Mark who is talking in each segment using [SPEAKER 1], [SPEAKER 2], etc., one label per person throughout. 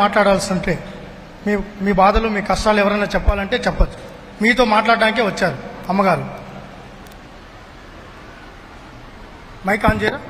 [SPEAKER 1] మాట్లాడాల్సి ఉంటే మీ మీ బాధలు మీ కష్టాలు ఎవరైనా చెప్పాలంటే చెప్పచ్చు మీతో మాట్లాడడానికే వచ్చారు అమ్మగారు మైక్ ఆన్ చేయరా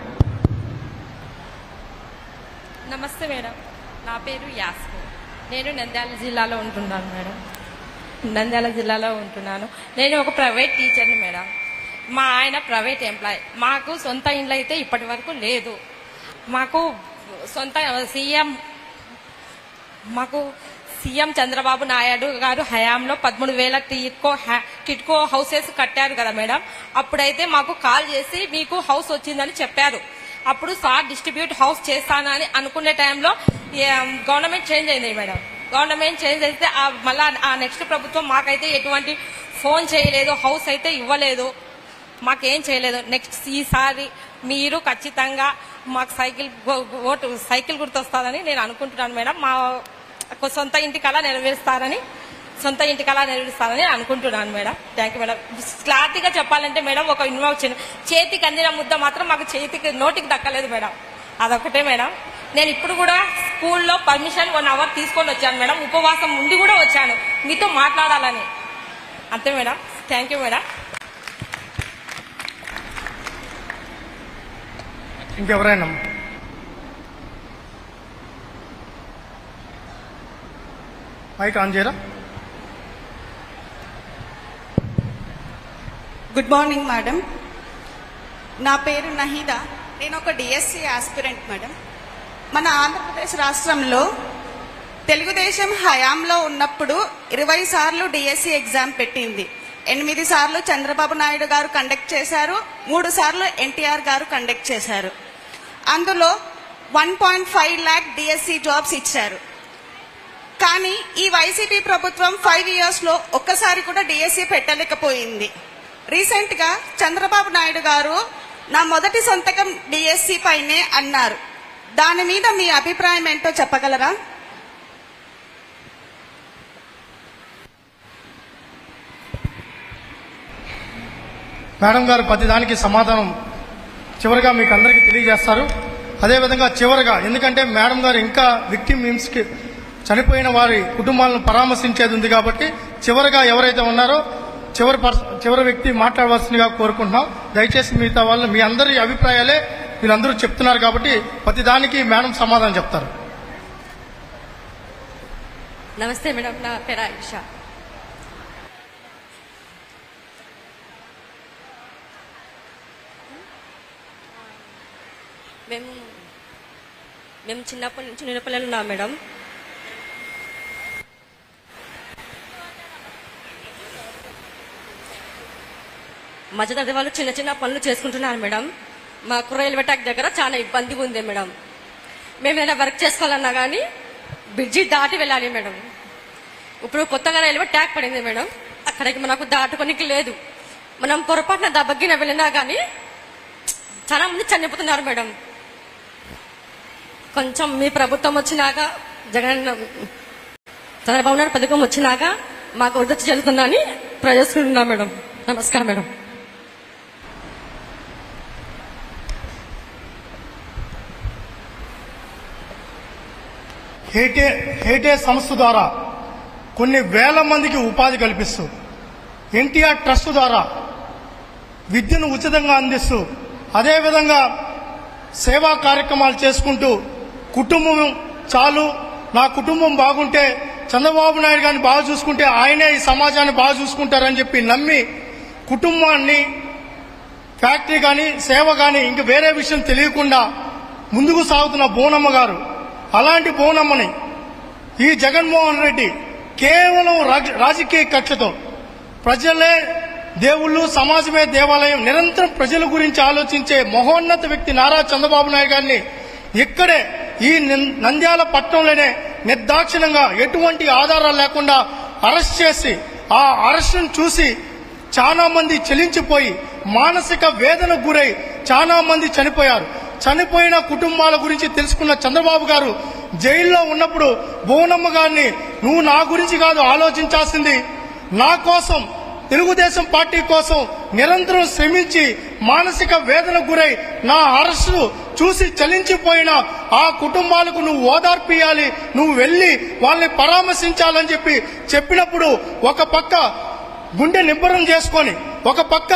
[SPEAKER 2] నమస్తే మేడం నా పేరు యాస్మి నేను నంద్యాల జిల్లాలో ఉంటున్నాను మేడం నంద్యాల జిల్లాలో ఉంటున్నాను నేను ఒక ప్రైవేట్ టీచర్ని మేడం మా ఆయన ప్రైవేట్ ఎంప్లాయ్ మాకు సొంత ఇండ్లు అయితే ఇప్పటి వరకు లేదు మాకు సొంత సీఎం మాకు సీఎం చంద్రబాబు నాయుడు గారు హయాంలో పదమూడు వేల టిట్కో హ్యా- టిట్కో హౌసెస్ కట్టారు కదా మేడం అప్పుడైతే మాకు కాల్ చేసి మీకు హౌస్ వచ్చిందని చెప్పారు అప్పుడు సార్ డిస్ట్రిబ్యూట్ హౌస్ చేస్తానని అనుకునే టైంలో గవర్నమెంట్ చేంజ్ అయింది మేడం గవర్నమెంట్ చేంజ్ అయితే ఆ మళ్ళా ఆ నెక్స్ట్ ప్రభుత్వం మాకైతే ఎటువంటి ఫోన్ చేయలేదు హౌస్ అయితే ఇవ్వలేదు మాకేం చేయలేదు నెక్స్ట్ ఈసారి మీరు ఖచ్చితంగా మాకు సైకిల్ గో- ఓటు సైకిల్ గుర్తొస్తుందని నేను అనుకుంటున్నాను మేడం మా సొంత ఇంటికి అలా నెరవేరుస్తారని సొంత ఇంటికి అలా నెరవేరుస్తారని అనుకుంటున్నాను మేడం థ్యాంక్ యూ మేడం క్లారిటీగా చెప్పాలంటే మేడం ఒక ఇన్వాల్వ్ చిన్న చేతికి అందిన ముద్ద మాత్రం మాకు చేతికి నోటికి దక్కలేదు మేడం అదొకటే మేడం నేను ఇప్పుడు కూడా స్కూల్లో పర్మిషన్ వన్ అవర్ తీసుకొని వచ్చాను మేడం ఉపవాసం ఉండి కూడా వచ్చాను మీతో మాట్లాడాలని అంతే మేడం థ్యాంక్ యూ మేడం
[SPEAKER 1] ఇంకెవరైనా మైక్ ఆన్ చేయరా
[SPEAKER 3] గుడ్ మార్నింగ్ మేడం నా పేరు నహీదా నేను ఒక డిఎస్సి ఆస్పిరెంట్ మేడం మన ఆంధ్రప్రదేశ్ రాష్ట్రంలో తెలుగుదేశం హయాంలో ఉన్నప్పుడు ఇరవై సార్లు డిఎస్సి ఎగ్జామ్ పెట్టింది ఎనిమిది సార్లు చంద్రబాబు నాయుడు గారు కండక్ట్ చేశారు మూడు సార్లు ఎన్టీఆర్ గారు కండక్ట్ చేశారు అందులో one point five lakh DSC jobs ఇచ్చారు కానీ ఈ వైసీపీ ప్రభుత్వం ఫైవ్ ఇయర్స్ లో ఒక్కసారి కూడా డిఎస్సి పెట్టలేకపోయింది రీసెంట్ గా చంద్రబాబు నాయుడు గారు నా మొదటి సొంతకం డిఎస్సి పైనే అన్నారు దాని మీద మీ అభిప్రాయం ఏంటో చెప్పగలరా
[SPEAKER 1] మేడం గారు ప్రతిదానికి సమాధానం చివరిగా మీకు అందరికీ తెలియజేస్తారు అదేవిధంగా చివరిగా ఎందుకంటే మేడం గారు ఇంకా విక్టిమ్ కి చనిపోయిన వారి కుటుంబాలను పరామర్శించేది ఉంది కాబట్టి చివరిగా ఎవరైతే ఉన్నారో చివరి పర్స చివరి వ్యక్తి మాట్లాడవలసిందిగా కోరుకుంటున్నాం దయచేసి మిగతా వాళ్ళు మీ అందరి అభిప్రాయాలే వీళ్ళందరూ చెప్తున్నారు కాబట్టి ప్రతిదానికి మేడం సమాధానం చెప్తారు
[SPEAKER 2] నమస్తే మేడం నా పేరు ఆయిషా మేము మేము చిన్నప్పటి నుంచి నిన్నపిల్లలు ఉన్నాం మేడం మధ్యతరగతి వాళ్ళు చిన్న చిన్న పనులు చేసుకుంటున్నారు మేడం మాకు రైల్వే ట్రాక్ దగ్గర చాలా ఇబ్బందిగా ఉంది మేడం మేము ఏదైనా వర్క్ చేసుకోవాలన్నా కానీ బ్రిడ్జి దాటి వెళ్ళాలి మేడం ఇప్పుడు కొత్తగా రైల్వే ట్రాక్ పడింది మేడం అక్కడికి మనకు దాటుకోనికి లేదు మనం పొరపాటున దబ్బగిన వెళ్ళినా కానీ చాలా మంది చనిపోతున్నారు మేడం కొంచెం మీ ప్రభుత్వం వచ్చినాక జగన్ చంద్రబాబు నాయుడు పథకం వచ్చినాక మాకు వద్దొచ్చి చెల్లుతుందని ప్రజేసుకుంటున్నాం మేడం నమస్కారం మేడం
[SPEAKER 1] హేటే హేటే సంస్థ ద్వారా కొన్ని వేల మందికి ఉపాధి కల్పిస్తూ ఎన్టీఆర్ ట్రస్ట్ ద్వారా విద్యను ఉచితంగా అందిస్తూ అదేవిధంగా సేవా కార్యక్రమాలు చేసుకుంటూ కుటుంబం చాలు నా కుటుంబం బాగుంటే చంద్రబాబు నాయుడు గారిని బాగా చూసుకుంటే ఆయనే ఈ సమాజాన్ని బాగా చూసుకుంటారని చెప్పి నమ్మి కుటుంబాన్ని ఫ్యాక్టరీ కానీ సేవ కానీ ఇంక వేరే విషయం తెలియకుండా ముందుకు సాగుతున్న బోనమ్మ గారు అలాంటి బోనమ్మని ఈ జగన్మోహన్ రెడ్డి కేవలం రాజ- రాజకీయ కక్షతో ప్రజలే దేవుళ్ళు సమాజమే దేవాలయం నిరంతరం ప్రజల గురించి ఆలోచించే మహోన్నత వ్యక్తి నారా చంద్రబాబు నాయుడు గారిని ఇక్కడే ఈ నం- నంద్యాల పట్టణంలోనే నిర్దాక్షిణంగా ఎటువంటి ఆధారాలు లేకుండా అరెస్ట్ చేసి ఆ అరెస్ట్ను చూసి చాలా మంది చెలించిపోయి మానసిక వేదనకు గురై చాలా మంది చనిపోయారు చనిపోయిన కుటుంబాల గురించి తెలుసుకున్న చంద్రబాబు గారు జైల్లో ఉన్నప్పుడు భువనమ్మ గారిని నువ్వు నా గురించి కాదు ఆలోచించాల్సింది నా కోసం తెలుగుదేశం పార్టీ కోసం నిరంతరం శ్రమించి మానసిక వేదనకు గురై నా అరెస్టు చూసి చలించిపోయిన ఆ కుటుంబాలకు నువ్వు ఓదార్పియాలి నువ్వు వెళ్ళి వాళ్ళని పరామర్శించాలని చెప్పి చెప్పినప్పుడు ఒక పక్క గుండె నిబ్బరం చేసుకొని ఒక పక్క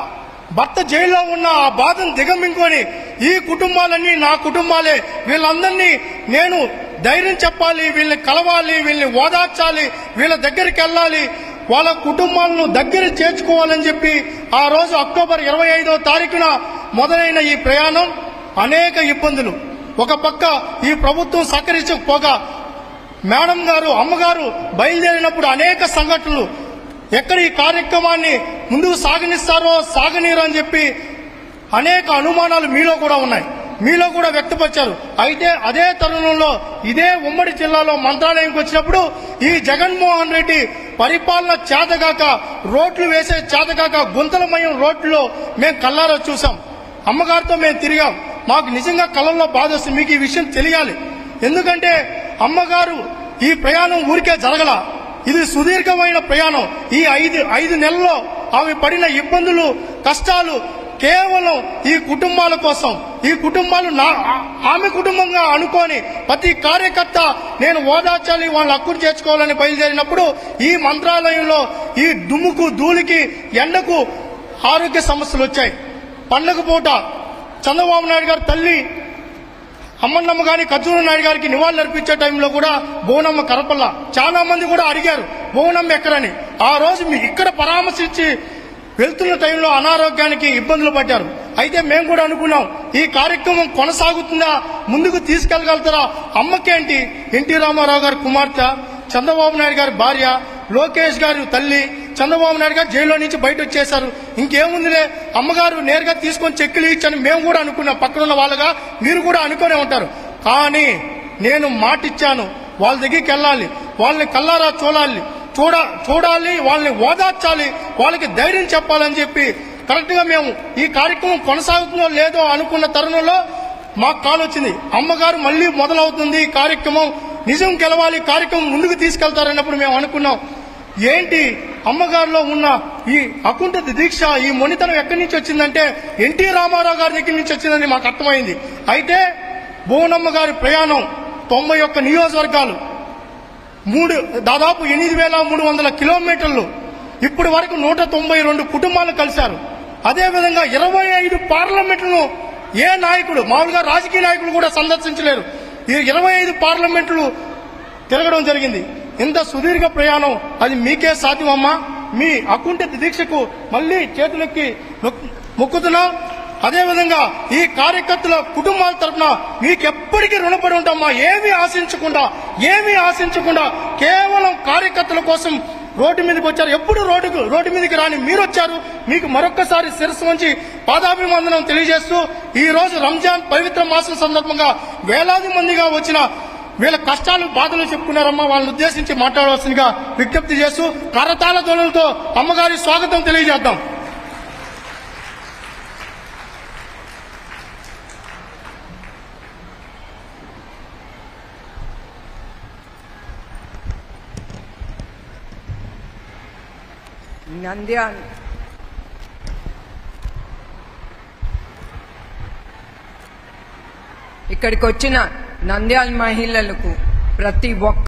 [SPEAKER 1] భర్త జైల్లో ఉన్న ఆ బాధను దిగమింగుకొని ఈ కుటుంబాలన్నీ నా కుటుంబాలే వీళ్ళందరినీ నేను ధైర్యం చెప్పాలి వీళ్ళని కలవాలి వీళ్ళని ఓదార్చాలి వీళ్ళ దగ్గరికి వెళ్ళాలి వాళ్ళ కుటుంబాలను దగ్గర చేర్చుకోవాలని చెప్పి ఆ రోజు అక్టోబర్ ఇరవై ఐదో తారీఖున మొదలైన ఈ ప్రయాణం అనేక ఇబ్బందులు ఒక పక్క ఈ ప్రభుత్వం సహకరించకపోగా మేడం గారు అమ్మగారు బయలుదేరినప్పుడు అనేక సంఘటనలు ఎక్కడ ఈ కార్యక్రమాన్ని ముందుకు సాగనిస్తారో సాగనీరు అని చెప్పి అనేక అనుమానాలు మీలో కూడా ఉన్నాయి మీలో కూడా వ్యక్తపరిచారు అయితే అదే తరుణంలో ఇదే ఉమ్మడి జిల్లాలో మంత్రాలయంకి వచ్చినప్పుడు ఈ జగన్మోహన్ రెడ్డి పరిపాలన చేతగాక రోడ్లు వేసే చేతగాక గుంతలమయం రోడ్లలో మేము కల్లారా చూసాం అమ్మగారితో మేము తిరిగాం మాకు నిజంగా కళ్ళల్లో బాధ వస్తుంది మీకు ఈ విషయం తెలియాలి ఎందుకంటే అమ్మగారు ఈ ప్రయాణం ఊరికే జరగల ఇది సుదీర్ఘమైన ప్రయాణం ఈ ఐదు ఐదు నెలల్లో ఆమె పడిన ఇబ్బందులు కష్టాలు కేవలం ఈ కుటుంబాల కోసం ఈ కుటుంబాలు నా ఆ- ఆమె కుటుంబంగా అనుకొని ప్రతి కార్యకర్త నేను ఓదార్చాలి వాళ్ళ హక్కును చేర్చుకోవాలని బయలుదేరినప్పుడు ఈ మంత్రాలయంలో ఈ దుమ్ముకు ధూళికి ఎండకు ఆరోగ్య సమస్యలు వచ్చాయి పండగ పూట చంద్రబాబు నాయుడు గారి తల్లి అమ్మన్నమ్మ గారి ఖర్జూర నాయుడు గారికి నివాళులు అర్పించే టైంలో కూడా బోనమ్మ కరపల్ల చాలా మంది కూడా అడిగారు బోనమ్మ ఎక్కడని ఆ రోజు మీ ఇక్కడ పరామర్శించి వెళ్తున్న టైంలో అనారోగ్యానికి ఇబ్బందులు పడ్డారు అయితే మేము కూడా అనుకున్నాం ఈ కార్యక్రమం కొనసాగుతుందా ముందుకు తీసుకెళ్లగలుగుతారా అమ్మకేంటి ఎన్టీ రామారావు గారి కుమార్తె చంద్రబాబు నాయుడు గారి భార్య లోకేష్ గారి తల్లి చంద్రబాబు నాయుడు గారు జైల్లో నుంచి బయట వచ్చేశారు ఇంకేముందిలే అమ్మగారు నేరుగా తీసుకొని చెక్కులు ఇచ్చని మేము కూడా అనుకున్నాం పక్కనున్న వాళ్ళగా మీరు కూడా అనుకునే ఉంటారు కానీ నేను మాటిచ్చాను వాళ్ళ దగ్గరికి వెళ్ళాలి వాళ్ళని కల్లారా చూడాలి చూడ చూడాలి వాళ్ళని ఓదార్చాలి వాళ్ళకి ధైర్యం చెప్పాలని చెప్పి కరెక్ట్ గా మేము ఈ కార్యక్రమం కొనసాగుతుందో లేదో అనుకున్న తరుణంలో మాకు కాల్ వచ్చింది అమ్మగారు మళ్ళీ మొదలవుతుంది ఈ కార్యక్రమం నిజం గెలవాలి కార్యక్రమం ముందుకు తీసుకెళ్తారన్నప్పుడు మేము అనుకున్నాం ఏంటి అమ్మగారిలో ఉన్న ఈ అకుంఠిత దీక్ష ఈ మొనితనం ఎక్కడి నుంచి వచ్చిందంటే ఎన్టీ రామారావు గారి దగ్గర నుంచి వచ్చిందని మాకు అర్థమైంది అయితే భువనమ్మ గారి ప్రయాణం తొంభై ఒక్క నియోజకవర్గాలు మూడు దాదాపు ఎనిమిది వేల మూడు వందల కిలోమీటర్లు ఇప్పటి వరకు నూట తొంభై రెండు కుటుంబాలు కలిశారు అదేవిధంగా ఇరవై ఐదు పార్లమెంట్లను ఏ నాయకుడు మామూలుగా రాజకీయ నాయకులు కూడా సందర్శించలేరు ఈ ఇరవై ఐదు పార్లమెంట్లు తిరగడం జరిగింది ఇంత సుదీర్ఘ ప్రయాణం అది మీకే సాధ్యమమ్మా మీ అకుంఠిత దీక్షకు మళ్ళీ చేతులెక్కి మొక్కు- మొక్కుతున్నాం అదేవిధంగా ఈ కార్యకర్తల కుటుంబాల తరఫున మీకు ఎప్పటికీ రుణపడి ఉంటామా ఏమీ ఆశించకుండా ఏమీ ఆశించకుండా కేవలం కార్యకర్తల కోసం రోడ్డు మీదకి వచ్చారు ఎప్పుడు రోడ్డుకు రోడ్డు మీదకి రాని మీరు వచ్చారు మీకు మరొక్కసారి శిరస్సు వంచి పాదాభివందనం తెలియజేస్తూ ఈ రోజు రంజాన్ పవిత్ర మాసం సందర్భంగా వేలాది మందిగా వచ్చిన వీళ్ళ కష్టాలు బాధలు చెప్పుకున్నారమ్మా వాళ్ళని ఉద్దేశించి మాట్లాడవలసిందిగా విజ్ఞప్తి చేస్తూ కరతాల ధ్వనులతో అమ్మగారి స్వాగతం తెలియజేద్దాం
[SPEAKER 4] నంద్యాల ఇక్కడికి వచ్చిన నంద్యాల మహిళలకు ప్రతి ఒక్క